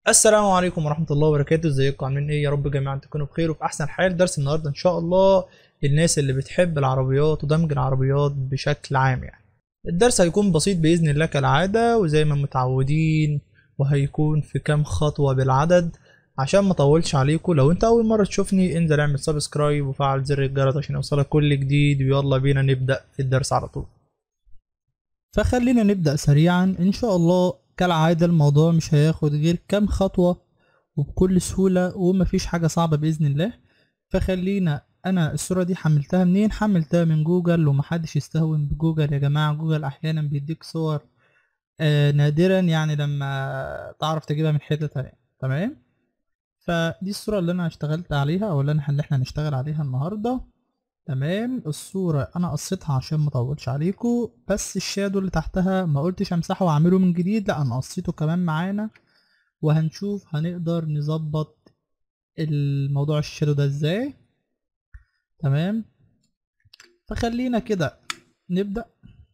السلام عليكم ورحمة الله وبركاته ازيكم عاملين ايه يا رب جميعا تكونوا بخير وفي احسن حال درس النهاردة ان شاء الله للناس اللي بتحب العربيات ودمج العربيات بشكل عام يعني الدرس هيكون بسيط بإذن الله كالعادة وزي ما متعودين وهيكون في كام خطوة بالعدد عشان ما اطولش عليكم لو انت اول مرة تشوفني انزل اعمل سبسكرايب وفعل زر الجرس عشان يوصلك كل جديد ويلا بينا نبدأ في الدرس على طول فخلينا نبدأ سريعا ان شاء الله كالعادة الموضوع مش هياخد غير كام خطوة وبكل سهولة ومفيش حاجة صعبة بإذن الله فخلينا أنا الصورة دي حملتها منين حملتها من جوجل ومحدش يستهون بجوجل يا جماعة جوجل أحيانا بيديك صور آه نادرا يعني لما تعرف تجيبها من حتة تانية تمام فدي الصورة اللي أنا اشتغلت عليها أو اللي أنا اللي احنا هنشتغل عليها النهاردة تمام الصورة انا قصيتها عشان مطولش عليكم بس الشادو اللي تحتها ما قلتش امسحه واعمله من جديد لا انا قصيته كمان معانا وهنشوف هنقدر نظبط الموضوع الشادو ده ازاي تمام فخلينا كده نبدأ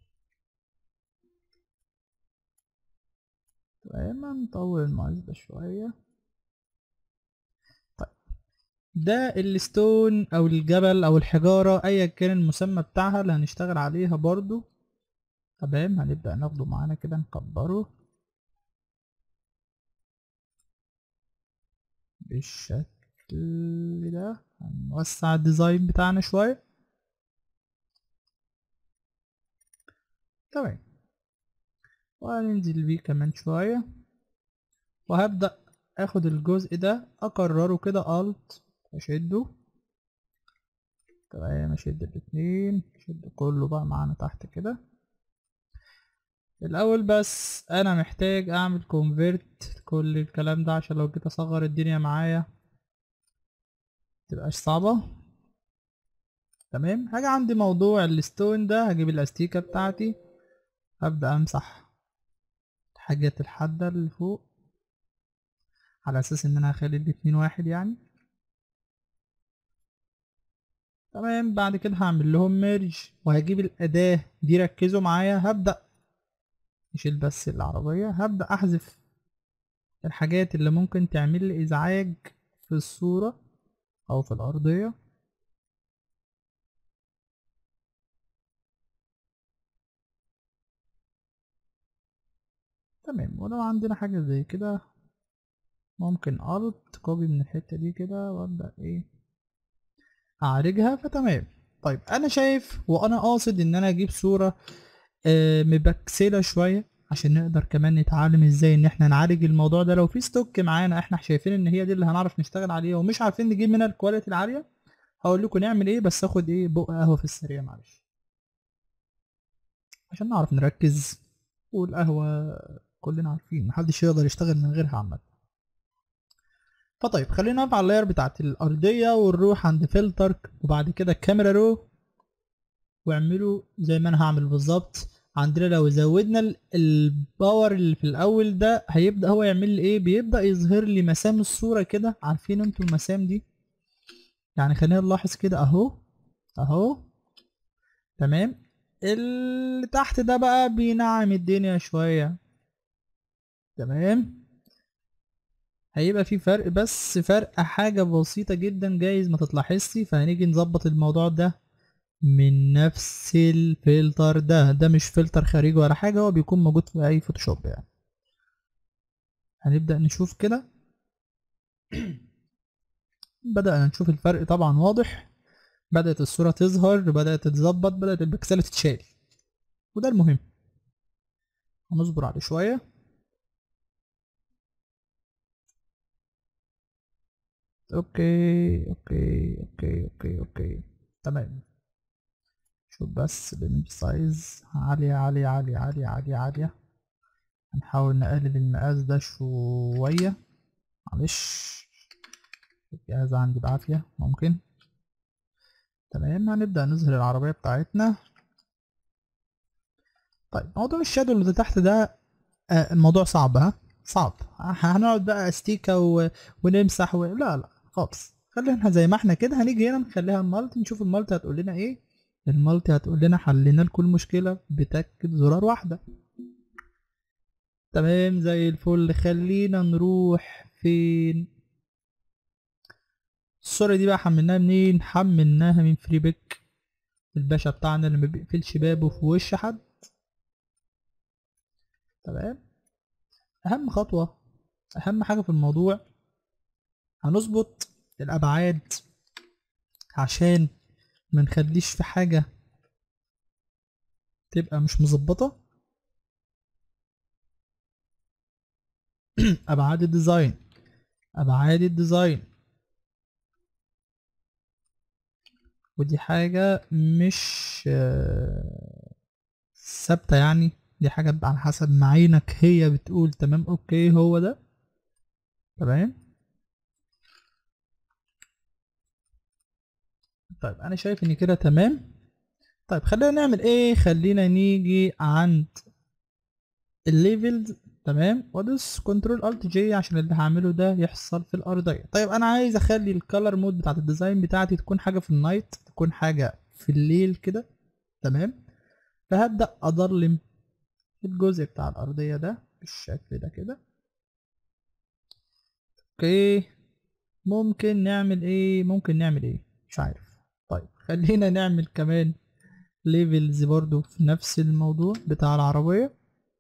تمام نطول الماوس ده شوية ده الستون او الجبل او الحجارة ايا كان المسمى بتاعها اللي هنشتغل عليها برضو تمام هنبدأ ناخده معانا كده نكبره بالشكل ده هنوسع الديزاين بتاعنا شوية تمام وهننزل بيه كمان شوية وهبدأ اخد الجزء ده اكرره كده الت اشده تمام اشد الاتنين اشد كله بقى معانا تحت كده الاول بس انا محتاج اعمل كونفرت كل الكلام ده عشان لو جيت اصغر الدنيا معايا متبقاش صعبة تمام حاجة عندي موضوع الستون ده هجيب الاستيكة بتاعتي هبدأ امسح الحاجات الحادة اللي فوق على اساس ان انا هخلي الاتنين واحد يعني تمام بعد كده هعمل لهم ميرج وهجيب الاداة دي ركزوا معايا هبدأ اشيل بس العربية هبدأ احذف الحاجات اللي ممكن تعمل لي ازعاج في الصورة او في الارضية تمام ولو عندنا حاجة زي كده ممكن الت كوبي من الحتة دي كده وابدأ ايه اعالجها فتمام طيب انا شايف وانا قاصد ان انا اجيب صورة آه مبكسلة شوية عشان نقدر كمان نتعلم ازاي ان احنا نعالج الموضوع ده لو في ستوك معانا احنا شايفين ان هي دي اللي هنعرف نشتغل عليها ومش عارفين نجيب منها الكواليتي العالية هقول لكم نعمل ايه بس اخد ايه بق قهوة في السريع معلش عشان نعرف نركز والقهوة كلنا عارفين محدش يقدر يشتغل من غيرها عامة فطيب خلينا نقف على اللاير بتاعت الأرضية ونروح عند فلتر وبعد كده كاميرا رو واعملوا زي ما انا هعمل بالظبط عندنا لو زودنا الباور اللي في الاول ده هيبدا هو يعمل لي ايه بيبدا يظهر لي مسام الصوره كده عارفين انتوا المسام دي يعني خلينا نلاحظ كده اهو اهو تمام اللي تحت ده بقى بينعم الدنيا شويه تمام هيبقى في فرق بس فرق حاجة بسيطة جدا جايز ما تتلاحظش فهنيجي نظبط الموضوع ده من نفس الفلتر ده ده مش فلتر خارجي ولا حاجة هو بيكون موجود في اي فوتوشوب يعني هنبدأ نشوف كده بدأنا نشوف الفرق طبعا واضح بدأت الصورة تظهر بدأت تتظبط بدأت البكسلة تتشال وده المهم هنصبر عليه شوية اوكي اوكي اوكي اوكي اوكي تمام شوف بس الايمج سايز عالية عالية عالية عالية عالية عالية هنحاول نقلل المقاس ده شوية معلش الجهاز عندي بعافية ممكن تمام هنبدأ نظهر العربية بتاعتنا طيب موضوع الشادو اللي تحت ده آه الموضوع صعب ها صعب هنقعد بقى استيكة و... ونمسح و... لا لا خالص خلينا زي ما احنا كده هنيجي هنا نخليها المالتي نشوف المالتي هتقول لنا ايه المالتي هتقول لنا حلينا لكل مشكلة بتكة زرار واحدة تمام زي الفل خلينا نروح فين الصورة دي بقى حملناها منين حملناها من فريبك الباشا بتاعنا اللي ما بيقفلش بابه في وش حد تمام اهم خطوة اهم حاجة في الموضوع هنظبط الابعاد عشان ما نخليش في حاجة تبقى مش مظبطة ابعاد الديزاين ابعاد الديزاين ودي حاجة مش آه، ثابتة يعني دي حاجة على حسب ما عينك هي بتقول تمام اوكي هو ده تمام طيب انا شايف ان كده تمام طيب خلينا نعمل ايه خلينا نيجي عند الليفلز تمام وادوس كنترول الت جي عشان اللي هعمله ده يحصل في الارضيه طيب انا عايز اخلي الكالر مود بتاعت الديزاين بتاعتي تكون حاجه في النايت تكون حاجه في الليل كده تمام فهبدا اضلم الجزء بتاع الارضيه ده بالشكل ده كده اوكي ممكن نعمل ايه ممكن نعمل ايه مش عارف طيب خلينا نعمل كمان ليفلز برضو في نفس الموضوع بتاع العربيه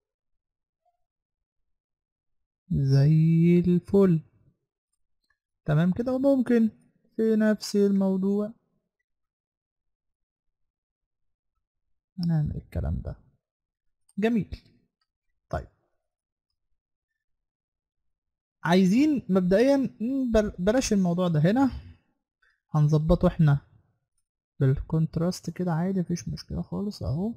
زي الفل تمام كده وممكن في نفس الموضوع هنعمل الكلام ده جميل طيب عايزين مبدئيا بل- بلاش الموضوع ده هنا هنظبطه احنا بالكونتراست كده عادي مفيش مشكلة خالص اهو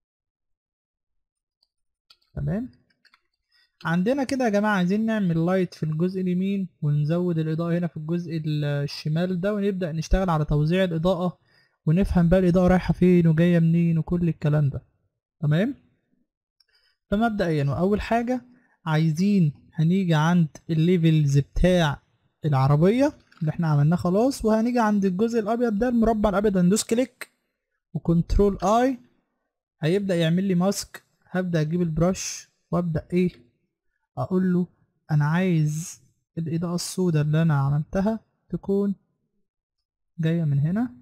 تمام عندنا كده يا جماعة عايزين نعمل لايت في الجزء اليمين ونزود الإضاءة هنا في الجزء ال- الشمال ده ونبدأ نشتغل على توزيع الإضاءة ونفهم بقى الإضاءة رايحة فين وجاية منين وكل الكلام ده تمام فمبدئيا وأول حاجة عايزين هنيجي عند الليفلز بتاع العربية اللي احنا عملناه خلاص وهنيجي عند الجزء الأبيض ده المربع الأبيض هندوس كليك وكنترول اي هيبدأ يعمل لي ماسك هبدأ اجيب البرش وابدأ ايه اقول له انا عايز الاضاءة السوداء اللي انا عملتها تكون جاية من هنا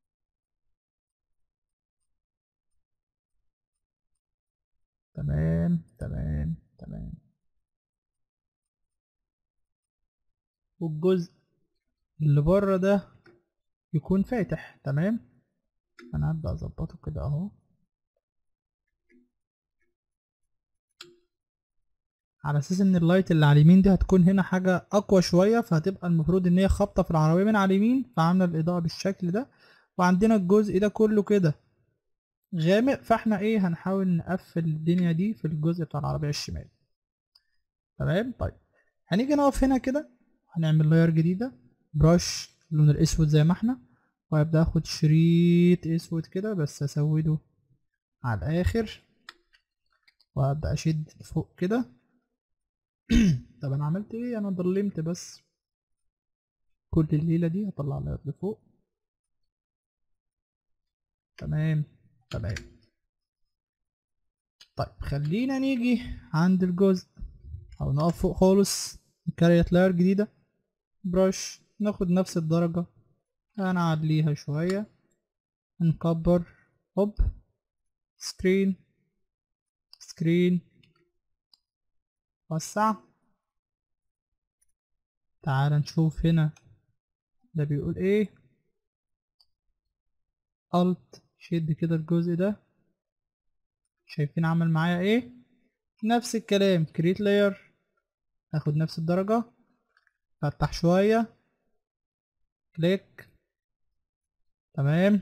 تمام تمام تمام والجزء اللي بره ده يكون فاتح تمام انا هبدأ اظبطه كده اهو على اساس ان اللايت اللي على اليمين دي هتكون هنا حاجة اقوى شوية فهتبقى المفروض ان هي خابطة في العربية من على اليمين فعاملة الاضاءة بالشكل ده وعندنا الجزء ده كله كده غامق فاحنا ايه هنحاول نقفل الدنيا دي في الجزء بتاع العربية الشمال تمام طيب هنيجي نقف هنا كده هنعمل لاير جديدة برش اللون الاسود زي ما احنا وهبدأ اخد شريط اسود كده بس اسوده على الاخر وهبدأ اشد فوق كده طب انا عملت ايه انا ضلمت بس كل الليلة دي هطلع لاير لفوق تمام تمام طيب خلينا نيجي عند الجزء او نقف فوق خالص نكريت لاير جديدة برش ناخد نفس الدرجة هنعليها شوية نكبر هوب سكرين سكرين وسع تعال نشوف هنا ده بيقول ايه الت شد كده الجزء ده شايفين عمل معايا ايه نفس الكلام كريت لاير اخد نفس الدرجة فتح شوية كليك تمام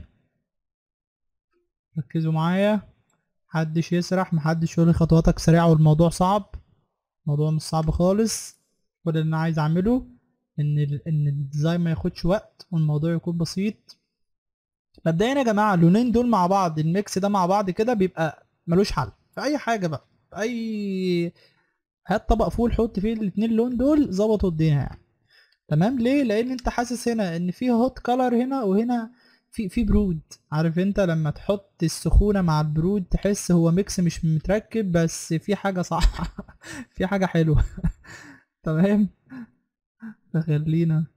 ركزوا معايا محدش يسرح محدش يقول لي خطواتك سريعة والموضوع صعب الموضوع مش صعب خالص كل اللي انا عايز اعمله ان ال ان الديزاين ما ياخدش وقت والموضوع يكون بسيط مبدئيا يا جماعه اللونين دول مع بعض الميكس ده مع بعض كده بيبقى ملوش حل في اي حاجه بقى في اي هات طبق فول حط فيه الاتنين لون دول ظبطوا الدنيا يعني تمام ليه لان انت حاسس هنا ان في هوت كلر هنا وهنا في في برود عارف انت لما تحط السخونة مع البرود تحس هو ميكس مش متركب بس في حاجة صح في حاجة حلوة تمام فخلينا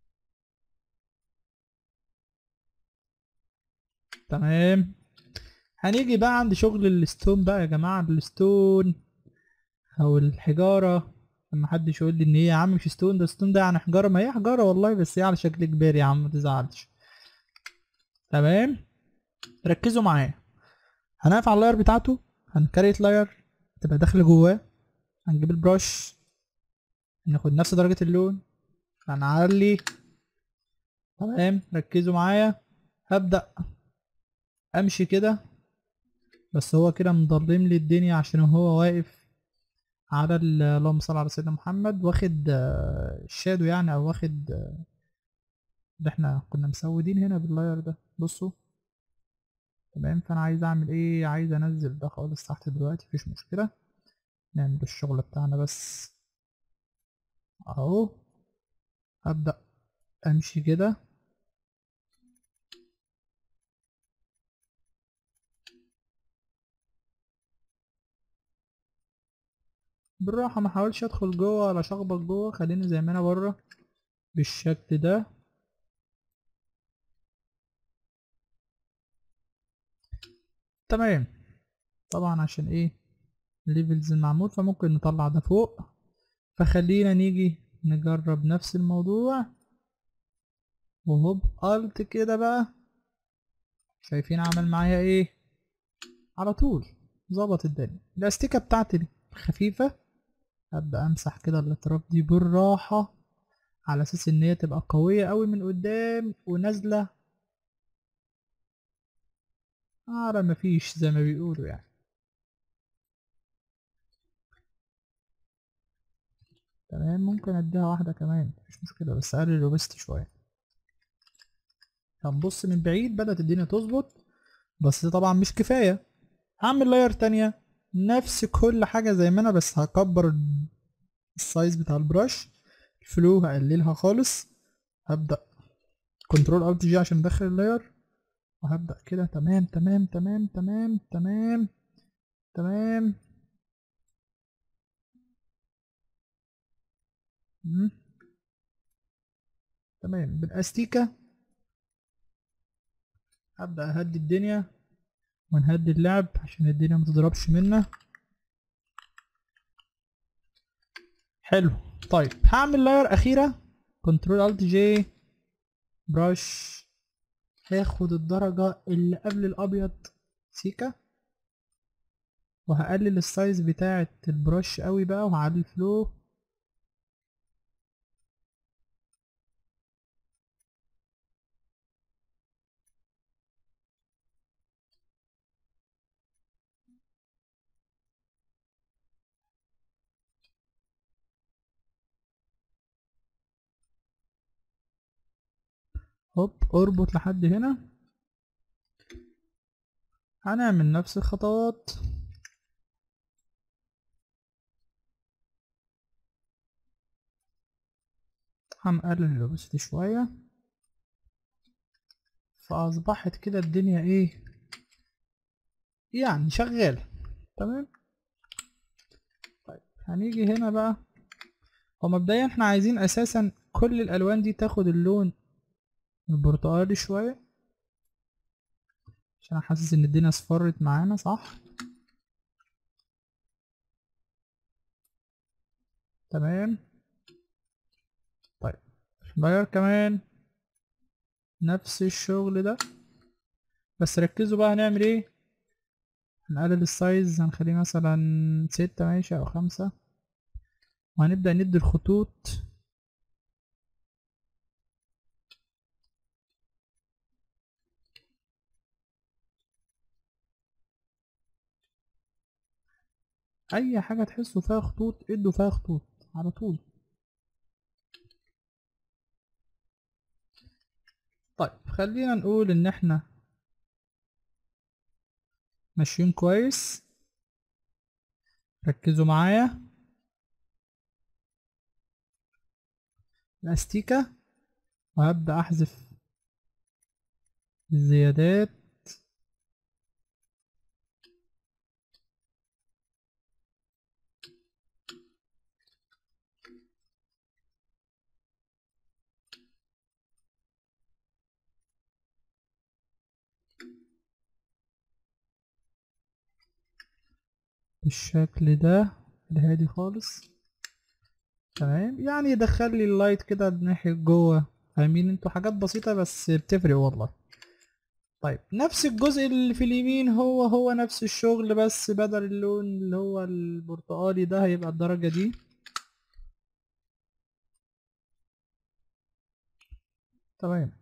تمام هنيجي بقى عند شغل الستون بقى يا جماعة الستون او الحجارة لما حدش يقول لي ان هي يا عم مش ستون ده ستون ده يعني حجارة ما هي حجارة والله بس هي على شكل كبير يا عم متزعلش تمام ركزوا معايا هنقف على اللاير بتاعته هنكريت لاير تبقى داخله جواه هنجيب البرش ناخد نفس درجة اللون هنعلي تمام ركزوا معايا هبدأ امشي كده بس هو كده مضلم لي الدنيا عشان هو واقف على ال- اللهم صل على سيدنا محمد واخد آه، الشادو يعني او واخد آه، اللي احنا كنا مسودين هنا باللاير ده بصوا تمام فانا عايز اعمل ايه عايز انزل ده خالص تحت دلوقتي مفيش مشكلة نعمل الشغل بتاعنا بس اهو هبدأ امشي كده بالراحة ما حاولش ادخل جوه ولا شخبط جوه خليني زي ما انا بره بالشكل ده تمام طبعا عشان ايه الليفلز المعمول فممكن نطلع ده فوق فخلينا نيجي نجرب نفس الموضوع وهوب قلت كده بقى شايفين عمل معايا ايه على طول ظبط الدنيا الاستيكة بتاعتي خفيفة هبدأ امسح كده الاطراف دي بالراحة على اساس ان هي تبقى قوية قوي من قدام ونازلة على مفيش زي ما بيقولوا يعني تمام ممكن اديها واحدة كمان مفيش مشكلة بس اقلل الروبست شوية هنبص من بعيد بدأت الدنيا تظبط بس ده طبعا مش كفاية هعمل لاير تانية نفس كل حاجة زي ما انا بس هكبر ال- السايز بتاع البرش الفلو هقللها خالص هبدأ كنترول الت جي عشان ادخل اللاير وهبدأ كده تمام تمام تمام تمام تمام تمام مم. تمام بالاستيكة هبدأ اهدي الدنيا ونهدي اللعب عشان الدنيا متضربش منا حلو طيب هعمل لاير اخيرة كنترول الت جي برش هاخد الدرجة اللي قبل الابيض سيكا وهقلل السايز بتاعة البرش قوي بقى وهعلي الفلو هوب اربط لحد هنا هنعمل نفس الخطوات هنقلل الوبسيتي شوية فأصبحت كده الدنيا ايه يعني شغالة تمام طيب هنيجي هنا بقى هو مبدئيا احنا عايزين اساسا كل الالوان دي تاخد اللون البرتقالي شوية عشان حاسس ان الدنيا اصفرت معانا صح تمام طيب لاير كمان نفس الشغل ده بس ركزوا بقى هنعمل ايه هنقلل السايز هنخليه مثلا ستة ماشي او خمسة وهنبدأ ندي الخطوط اي حاجة تحسوا فيها خطوط ادوا فيها خطوط على طول طيب خلينا نقول ان احنا ماشيين كويس ركزوا معايا الاستيكة وهبدأ احذف الزيادات بالشكل ده الهادي خالص تمام يعني يدخل لي اللايت كده ناحية جوه فاهمين انتوا حاجات بسيطة بس بتفرق والله طيب نفس الجزء اللي في اليمين هو هو نفس الشغل بس بدل اللون اللي هو البرتقالي ده هيبقى الدرجة دي تمام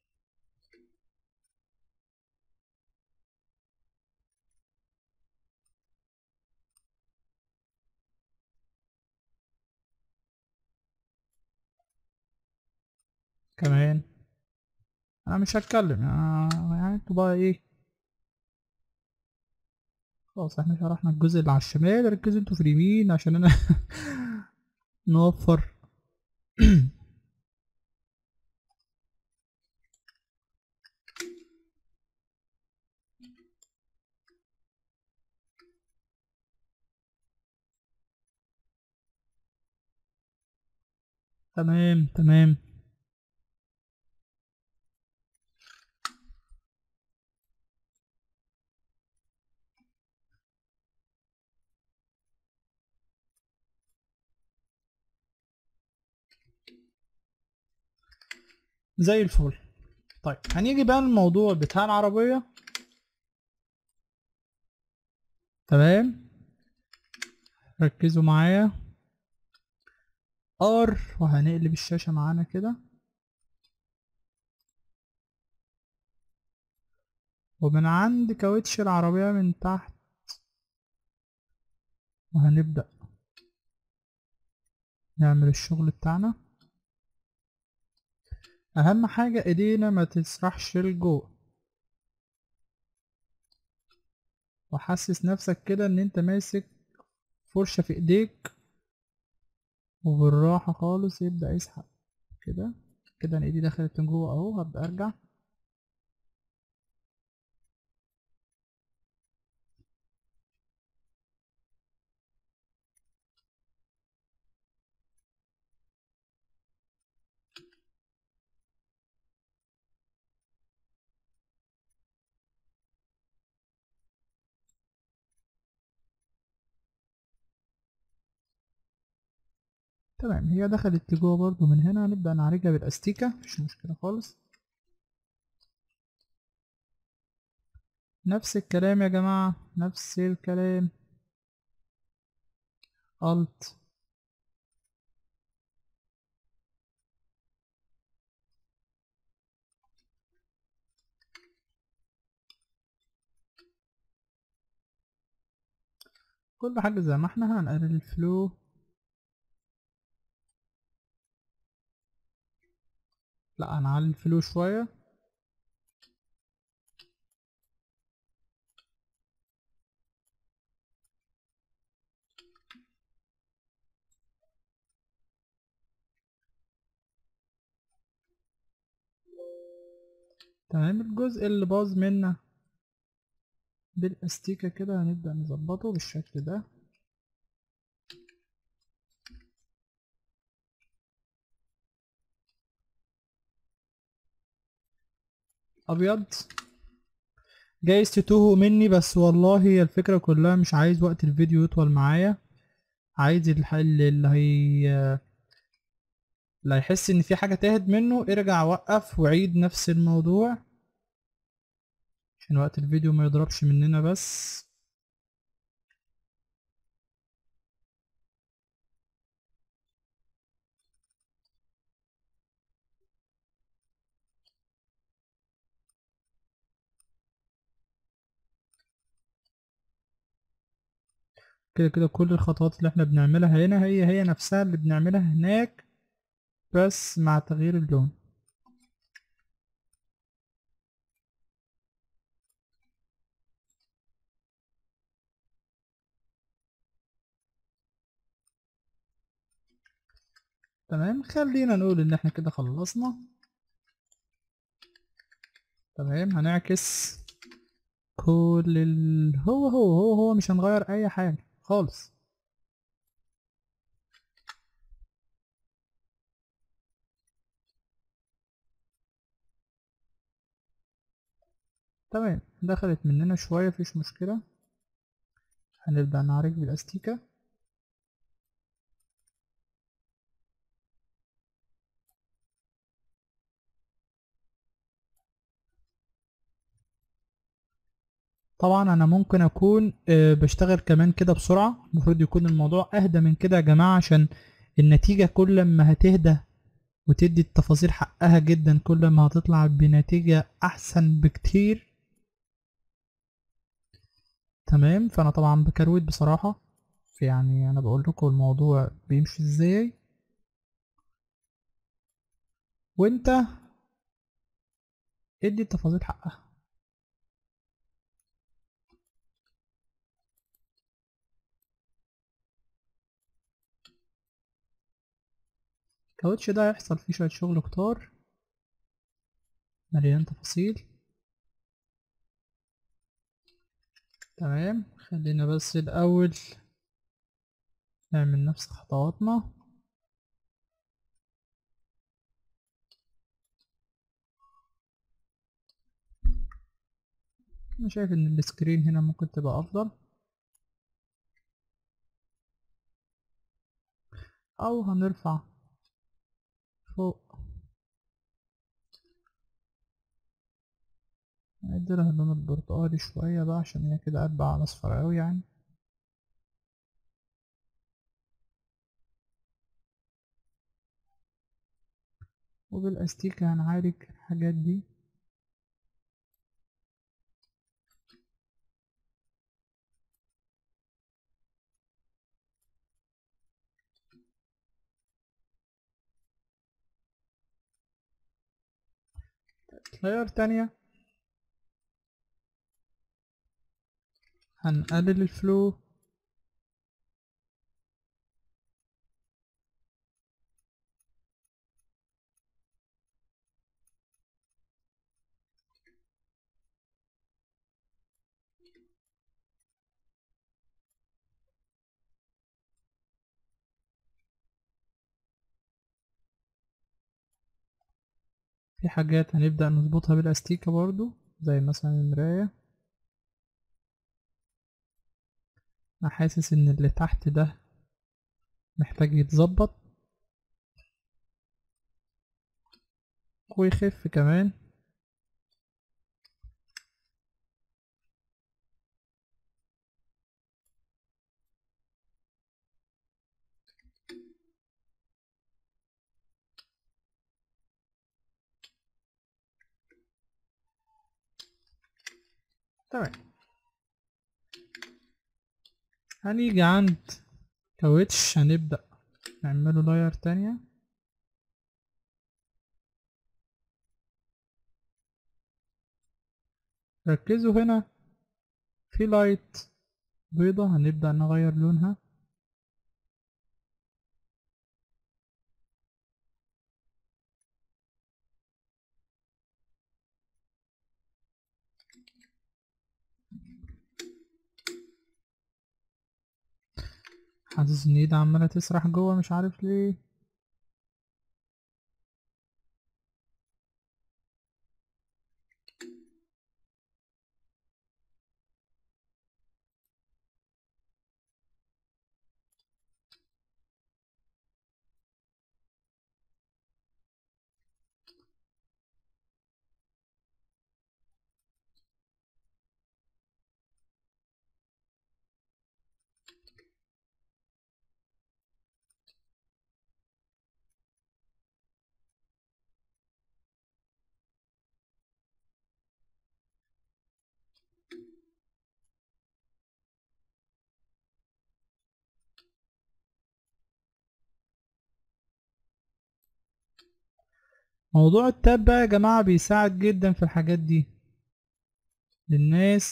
كمان انا مش هتكلم آه، يعني انتوا بقى ايه خلاص احنا شرحنا الجزء اللي على الشمال ركزوا انتوا في اليمين عشان انا نوفر تمام تمام زي الفل طيب هنيجي بقى الموضوع بتاع العربية تمام ركزوا معايا ار وهنقلب الشاشة معانا كده ومن عند كاوتش العربية من تحت وهنبدأ نعمل الشغل بتاعنا اهم حاجة ايدينا ما تسرحش لجوه وحسس نفسك كده ان انت ماسك فرشة في ايديك وبالراحة خالص يبدأ يسحب كده كده انا ايدي دخلت من جوه اهو هبدأ ارجع تمام هي دخلت لجوه برضو من هنا هنبدأ نعالجها بالاستيكة مش مشكلة خالص نفس الكلام يا جماعة نفس الكلام الت كل حاجة زي ما احنا هنقلل الفلو لا هنعلي الفلو شوية تمام الجزء اللي باظ منا بالاستيكة كده هنبدأ نظبطه بالشكل ده ابيض جايز تتوهوا مني بس والله هي الفكرة كلها مش عايز وقت الفيديو يطول معايا عايز الحل اللي هي اللي هيحس ان في حاجة تاهت منه ارجع وقف وعيد نفس الموضوع عشان وقت الفيديو ما يضربش مننا بس كده كده كل الخطوات اللي احنا بنعملها هنا هي هي نفسها اللي بنعملها هناك بس مع تغيير اللون تمام خلينا نقول ان احنا كده خلصنا تمام هنعكس كل ال... هو هو هو هو مش هنغير اي حاجة خالص تمام دخلت مننا شوية مفيش مشكلة هنبدأ نعالج بالاستيكة طبعا انا ممكن اكون آه، بشتغل كمان كده بسرعة المفروض يكون الموضوع اهدى من كده يا جماعة عشان النتيجة كل ما هتهدى وتدي التفاصيل حقها جدا كل ما هتطلع بنتيجة احسن بكتير تمام فانا طبعا بكروت بصراحة يعني انا بقول لكم الموضوع بيمشي ازاي وانت ادي التفاصيل حقها الكاوتش ده هيحصل فيه شوية شغل كتار مليان تفاصيل تمام خلينا بس الأول نعمل نفس خطواتنا أنا شايف إن السكرين هنا ممكن تبقى أفضل أو هنرفع فوق نديلها اللون البرتقالي شوية بقى عشان هي كده قلبة على أصفر أوي يعني وبالأستيكة هنعالج الحاجات دي لاير تانية هنقلل الفلو في حاجات هنبدأ نظبطها بالاستيكة برضو زي مثلا المراية انا حاسس ان اللي تحت ده محتاج يتظبط ويخف كمان تمام هنيجي عند كاوتش هنبدأ نعمله لاير تانية ركزوا هنا في لايت بيضة هنبدأ نغير لونها حاسس ان ايدي عمالة تسرح جوه مش عارف ليه موضوع التاب بقى يا جماعة بيساعد جدا في الحاجات دي للناس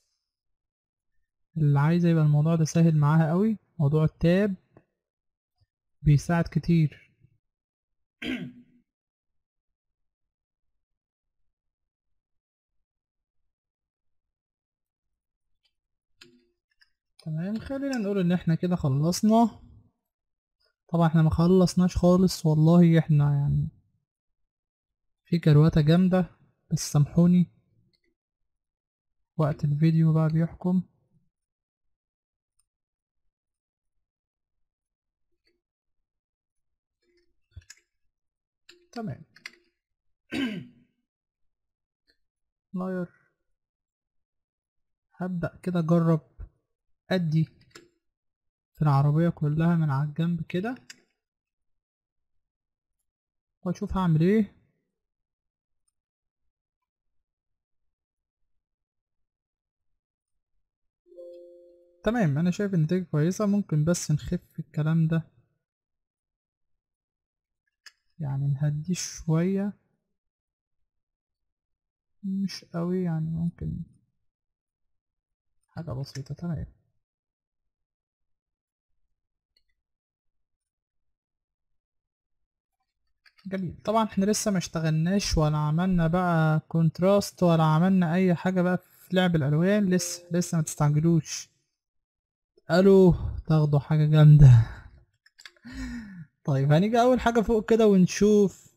اللي عايزة يبقى الموضوع ده سهل معاها قوي موضوع التاب بيساعد كتير تمام خلينا نقول ان احنا كده خلصنا طبعا احنا ما خلصناش خالص والله احنا يعني في كرواتة جامدة بس سامحوني وقت الفيديو بقى بيحكم تمام لاير هبدأ كده اجرب ادي في العربية كلها من على الجنب كده واشوف هعمل ايه تمام انا شايف النتيجة كويسة ممكن بس نخف الكلام ده يعني نهديه شوية مش قوي يعني ممكن حاجة بسيطة تمام جميل طبعا احنا لسه ما اشتغلناش ولا عملنا بقى كونتراست ولا عملنا اي حاجة بقى في لعب الالوان لسه لسه ما تستعجلوش الو تاخدوا حاجة جامدة طيب هنيجي اول حاجة فوق كده ونشوف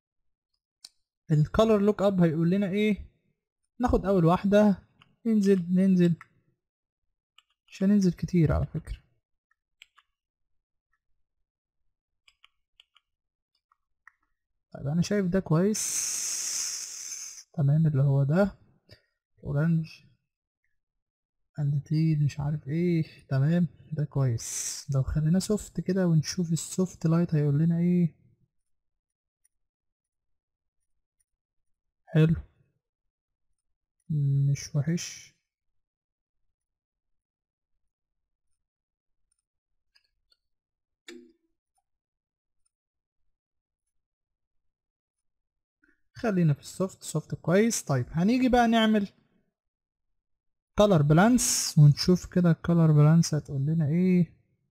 الكالر لوك اب هيقول لنا ايه ناخد اول واحدة ننزل ننزل مش هننزل كتير على فكرة طيب انا شايف ده كويس تمام اللي هو ده اورنج اند تيل مش عارف ايه تمام ده كويس لو خلينا سوفت كده ونشوف السوفت لايت هيقول لنا ايه حلو مش وحش خلينا في السوفت سوفت كويس طيب هنيجي بقى نعمل color balance ونشوف كده color balance هتقول لنا ايه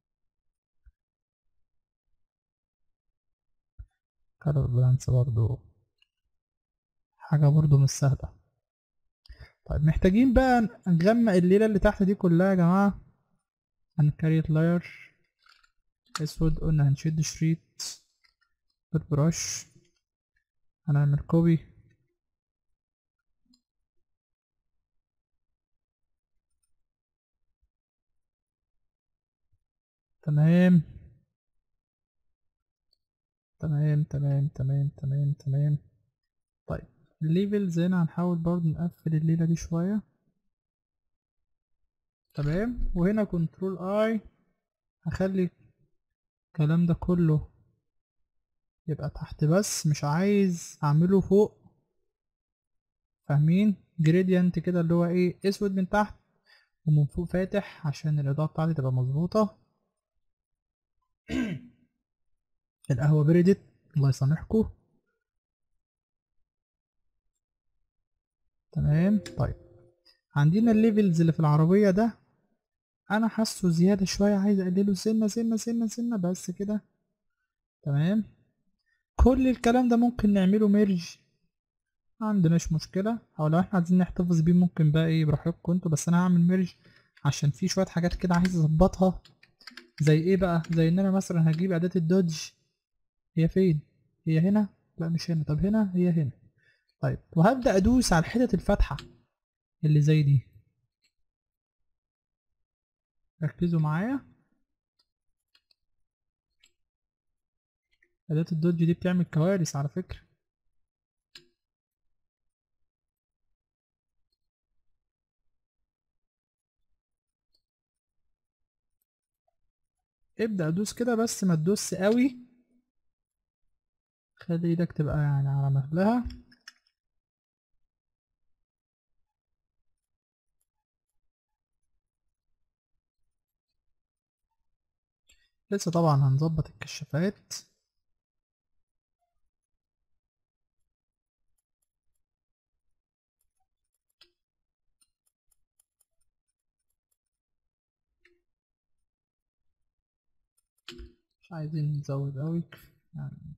color balance برضو حاجة برضو مش سهلة طيب محتاجين بقى نغمق الليلة اللي تحت دي كلها يا جماعة هنكريت لاير اسود قلنا هنشد شريط بالبرش هنعمل كوبي تمام تمام تمام تمام تمام تمام طيب الليفلز هنا هنحاول برضه نقفل الليلة دي شوية تمام وهنا كنترول اي هخلي الكلام ده كله يبقى تحت بس مش عايز اعمله فوق فاهمين جريدينت كده اللي هو ايه اسود من تحت ومن فوق فاتح عشان الاضاءة بتاعتي تبقى مظبوطة القهوة بردت الله يسامحكم تمام طيب عندنا الليفلز اللي في العربية ده انا حاسه زيادة شوية عايز اقلله سنة سنة سنة سنة بس كده تمام كل الكلام ده ممكن نعمله ميرج ما عندناش مشكلة او لو احنا عايزين نحتفظ بيه ممكن بقى ايه براحتكم انتوا بس انا هعمل ميرج عشان في شوية حاجات كده عايز اظبطها زي ايه بقى زي ان انا مثلا هجيب اداة الدوج هي فين هي هنا لا مش هنا طب هنا هي هنا طيب وهبدأ ادوس على الحتت الفاتحة اللي زي دي ركزوا معايا أداة الدوج دي بتعمل كوارث على فكرة ابدأ دوس كده بس ما تدوس قوي خلي ايدك تبقى يعني على مهلها لسه طبعا هنظبط الكشافات مش عايزين نزود قوي يعني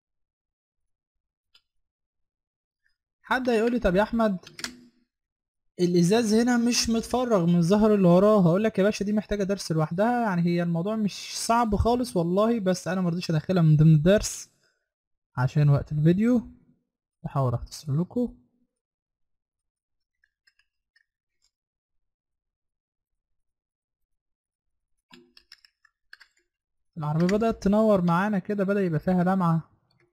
حد هيقول لي طب يا احمد الازاز هنا مش متفرغ من الزهر اللي وراه هقول لك يا باشا دي محتاجه درس لوحدها يعني هي الموضوع مش صعب خالص والله بس انا مرضيش ادخلها من ضمن الدرس عشان وقت الفيديو بحاول اختصر لكم العربية بدأت تنور معانا كده بدأ يبقى فيها لمعة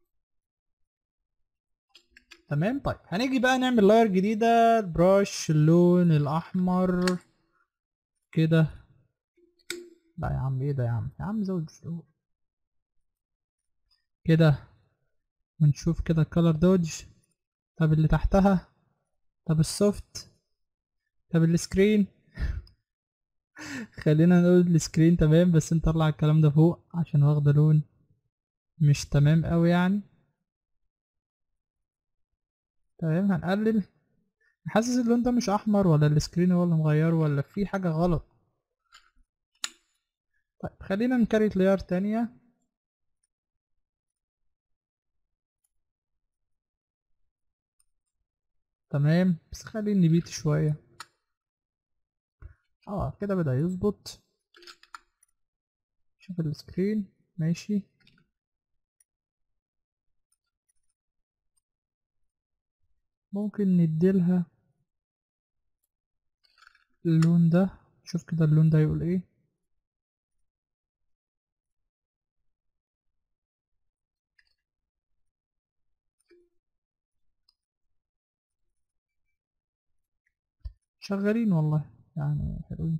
تمام طيب هنيجي بقى نعمل لاير جديدة البراش اللون الأحمر كده لا يا عم ايه ده يا عم يا عم زود شوية. كده ونشوف كده الكالر دوج طب اللي تحتها طب السوفت طب السكرين خلينا نقول السكرين تمام بس نطلع الكلام ده فوق عشان واخده لون مش تمام قوي يعني تمام هنقلل حاسس اللون ده مش احمر ولا السكرين هو اللي مغيره ولا في حاجه غلط طيب خلينا نكريت ليار تانية تمام بس خليني نبيت شويه اه كده بدأ يظبط شوف السكرين ماشي ممكن نديلها اللون ده شوف كده اللون ده يقول ايه شغالين والله يعني حلوين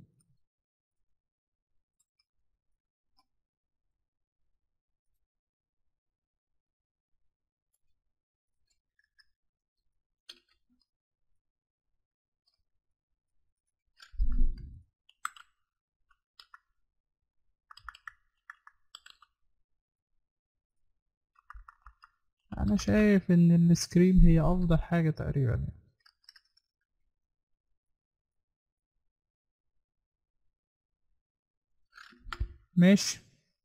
انا شايف ان السكرين هي افضل حاجة تقريبا يعني. ماشي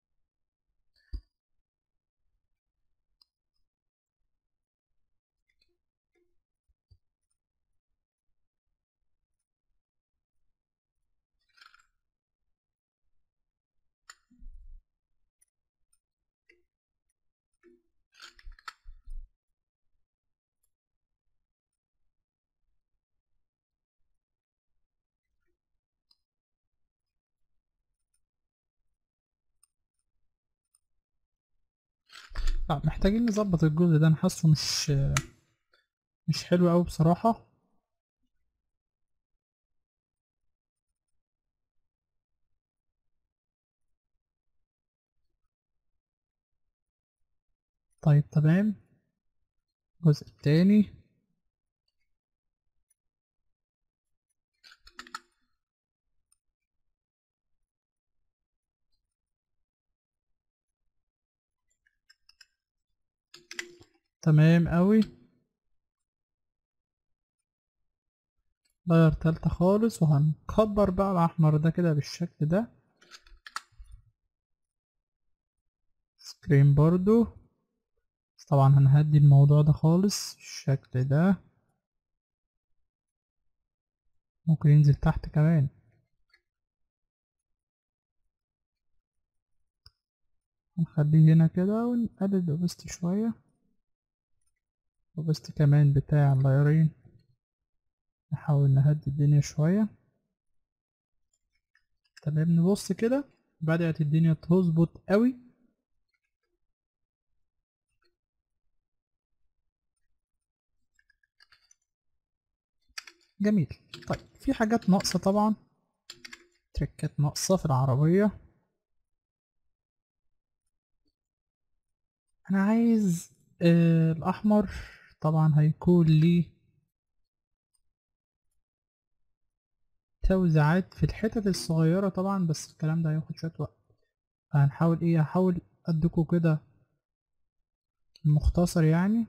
لا محتاجين نظبط الجزء ده انا حاسه مش مش حلو قوي بصراحة طيب تمام الجزء التاني تمام قوي لاير تالتة خالص وهنكبر بقى الأحمر ده كده بالشكل ده سكرين برضو بس طبعا هنهدي الموضوع ده خالص بالشكل ده ممكن ينزل تحت كمان هنخليه هنا كده ونقلل الأوبستي شوية وبست كمان بتاع اللايرين نحاول نهدي الدنيا شوية تمام نبص كده بدأت الدنيا تظبط قوي جميل طيب في حاجات ناقصة طبعا تركات ناقصة في العربية أنا عايز آه الأحمر طبعا هيكون لي توزيعات في الحتت الصغيرة طبعا بس الكلام ده هياخد شوية وقت هنحاول ايه هحاول اديكوا كده مختصر يعني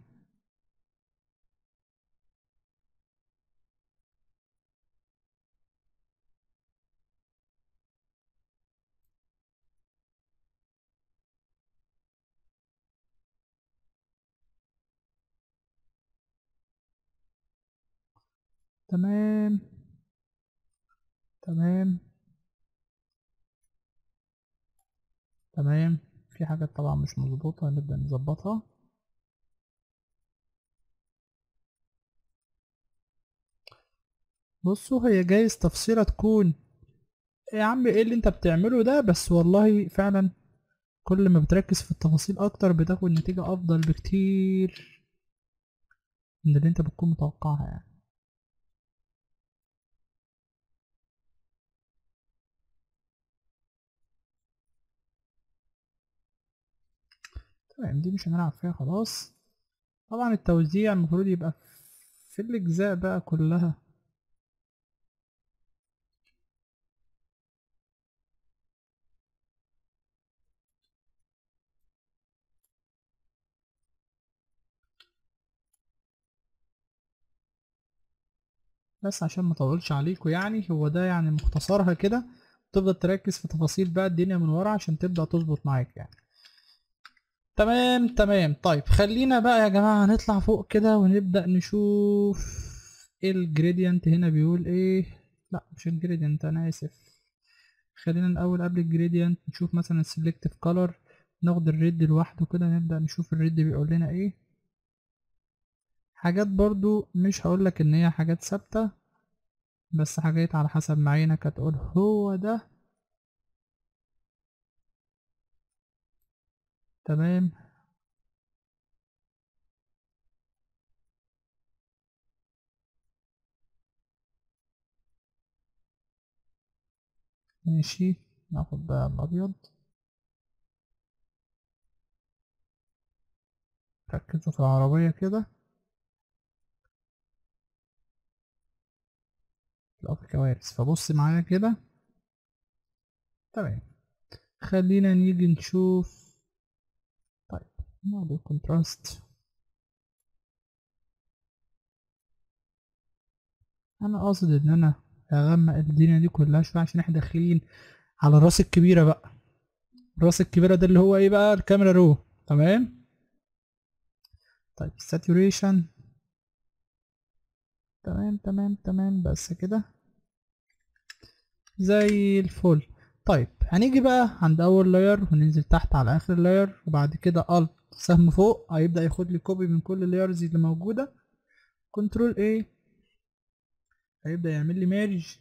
تمام تمام تمام في حاجات طبعا مش مظبوطة نبدأ نظبطها بصوا هي جايز تفصيلة تكون يا عم ايه اللي انت بتعمله ده بس والله فعلا كل ما بتركز في التفاصيل اكتر بتاخد نتيجة افضل بكتير من اللي انت بتكون متوقعها يعني تمام دي مش هنلعب فيها خلاص طبعا التوزيع المفروض يبقى في الاجزاء بقى كلها بس عشان ما اطولش عليكم يعني هو ده يعني مختصرها كده تفضل تركز في تفاصيل بقى الدنيا من ورا عشان تبدأ تظبط معاك يعني تمام تمام طيب خلينا بقى يا جماعة نطلع فوق كده ونبدأ نشوف ايه الجريدينت هنا بيقول ايه لا مش الجريدينت انا اسف خلينا الاول قبل الجريدينت نشوف مثلا السلكتيف كولر ناخد الريد لوحده كده نبدأ نشوف الريد بيقول لنا ايه حاجات برضو مش هقولك ان هي حاجات ثابتة بس حاجات على حسب ما عينك هتقول هو ده تمام ماشي ناخد بقى الابيض ركزوا في العربية كده لا في كوارث فبص معايا كده تمام خلينا نيجي نشوف طيب ناخد الكونتراست انا قاصد ان انا اغمق الدنيا دي كلها شويه عشان احنا داخلين على الراس الكبيره بقى الراس الكبيره ده اللي هو ايه بقى الكاميرا رو تمام طيب الساتوريشن تمام تمام تمام بس كده زي الفل طيب هنيجي بقى عند اول لاير وننزل تحت على اخر لاير وبعد كده الت سهم فوق هيبدا ياخد لي كوبي من كل اللايرز اللي موجوده كنترول ايه هيبدا يعمل لي ميرج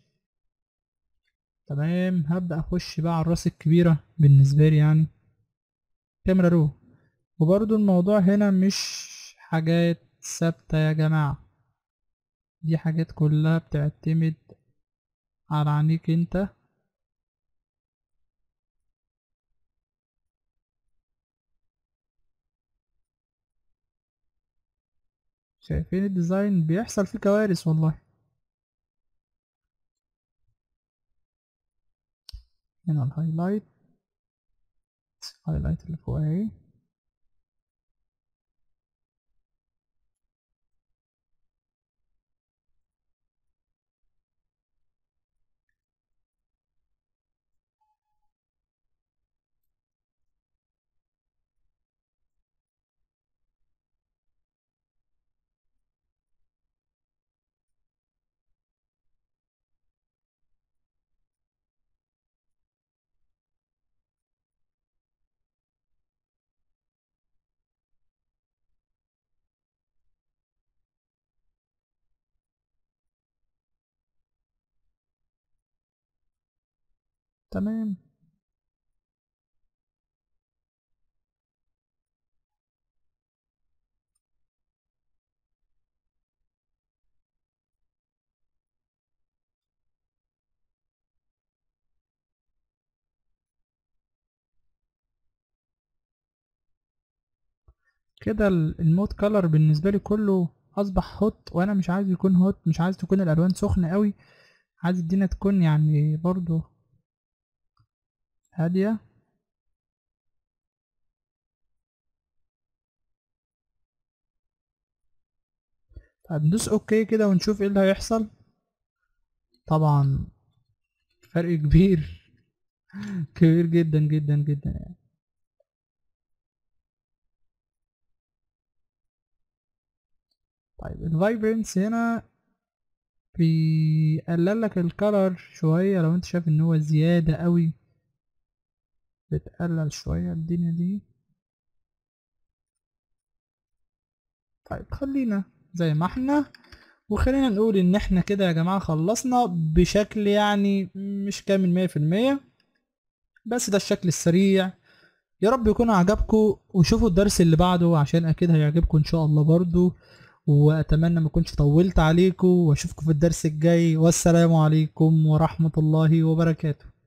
تمام هبدا اخش بقى على الراس الكبيره بالنسبه لي يعني كاميرا رو وبرضو الموضوع هنا مش حاجات ثابته يا جماعه دي حاجات كلها بتعتمد على عينيك انت شايفين الديزاين بيحصل فيه كوارث والله هنا الهايلايت الهايلايت اللي فوق اهي تمام كده المود كولر بالنسبة لي كله أصبح هوت وأنا مش عايز يكون هوت مش عايز تكون الألوان سخنة قوي عايز الدنيا تكون يعني برضو هادية طيب ندوس اوكي كده ونشوف ايه اللي هيحصل طبعا فرق كبير كبير جدا جدا جدا يعني طيب الفايبرنس هنا بيقلل لك الكلر شوية لو انت شايف ان هو زيادة قوي بتقلل شوية الدنيا دي طيب خلينا زي ما احنا وخلينا نقول ان احنا كده يا جماعة خلصنا بشكل يعني مش كامل مية في المية بس ده الشكل السريع يا رب يكون عجبكم وشوفوا الدرس اللي بعده عشان اكيد هيعجبكم ان شاء الله برضو واتمنى ما اكونش طولت عليكم واشوفكم في الدرس الجاي والسلام عليكم ورحمة الله وبركاته